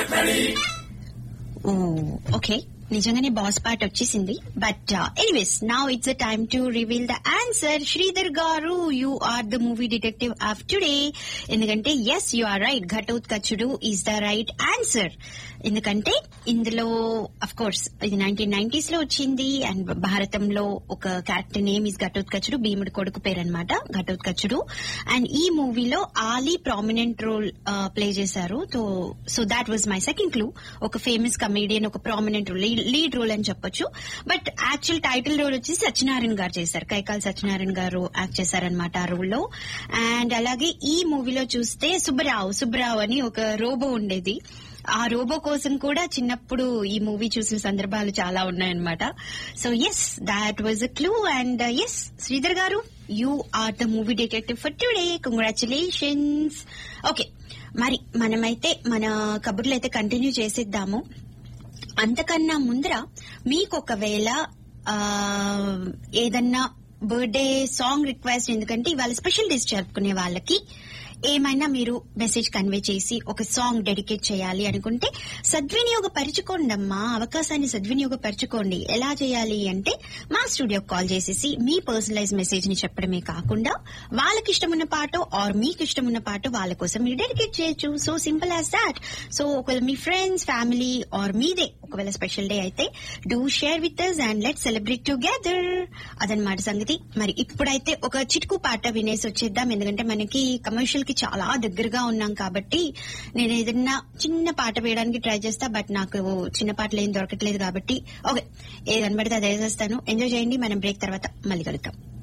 okay నిజంగానే boss part వచ్చేసింది but anyways now it's a time to reveal the answer Sridhar garu you are the movie detective of today ఎందుకంటే yes you are right Ghatothkachudu is the right answer ఎందుకంటే ఇందులో of course ఇది nineteen nineties లో వచ్చింది and భారతంలో ఒక character name is ఘటోత్కచుడు భీముడి కొడుకు పేరు అనమాట ఘటోత్కచుడు అండ్ ఈ మూవీలో ఆలీ ప్రామినెంట్ రోల్ ప్లే చేశారు so so that was my second clue ఒక ఫేమస్ కమేడియన్ ఒక ప్రామినెంట్ రోల్ లీడ్ రోల్ అని చెప్పొచ్చు బట్ యాక్చువల్ టైటిల్ రోల్ వచ్చి సత్యనారాయణ గారు చేశారు కైకాల్ సత్యనారాయణ గారు యాక్ట్ చేశారనమాట ఆ రోల్ లో అండ్ అలాగే ఈ మూవీలో చూస్తే సుబ్బరావు సుబ్బరావు అని ఒక రోబో ఉండేది ఆ రోబో కోసం కూడా చిన్నప్పుడు ఈ మూవీ చూసిన సందర్భాలు చాలా ఉన్నాయన్నమాట so yes that was a clue and yes Sridhar garu you are the movie detective for today congratulations okay మరి మనమైతే మన కబుర్లు అయితే కంటిన్యూ చేసేద్దాము అంతకన్నా ముందర మీకు ఒకవేళ ఆ, ఏదన్నా బర్త్డే సాంగ్ రిక్వెస్ట్ ఎందుకంటే ఇవాళ స్పెషల్ డేస్ జరుపుకునే వాళ్ళకి ఏమైనా మీరు మెసేజ్ కన్వే చేసి ఒక సాంగ్ డెడికేట్ చేయాలి అనుకుంటే సద్వినియోగపరచుకోండి అమ్మా అవకాశాన్ని సద్వినియోగపరచుకోండి ఎలా చేయాలి అంటే మా స్టూడియో కాల్ చేసేసి మీ పర్సనలైజ్ మెసేజ్ ని చెప్పడమే కాకుండా వాళ్ళకి ఇష్టమున్న పాట ఆర్ మీకు ఇష్టమున్న పాట వాళ్ళ కోసం మీరు డెడికేట్ చేయొచ్చు so simple as that so ఒకవేళ మీ ఫ్రెండ్స్ ఫ్యామిలీ ఆర్ మీదే ఒకవేళ స్పెషల్ డే అయితే do share with us and let celebrate together అదనమాట సంగతి మరి ఇప్పుడైతే ఒక చిటుకు పాట వినేసి వచ్చేద్దాం ఎందుకంటే మనకి కమర్షియల్ కి చాలా దగ్గరగా ఉన్నాం కాబట్టి నేను ఏదన్నా చిన్న పాట వేయడానికి ట్రై చేస్తా బట్ నాకు చిన్న పాటలు ఏం దొరకట్లేదు కాబట్టి ఓకే ఏది కనబడితే అది వేసేస్తాను ఎంజాయ్ చేయండి మనం బ్రేక్ తర్వాత మళ్ళీ కలుద్దాం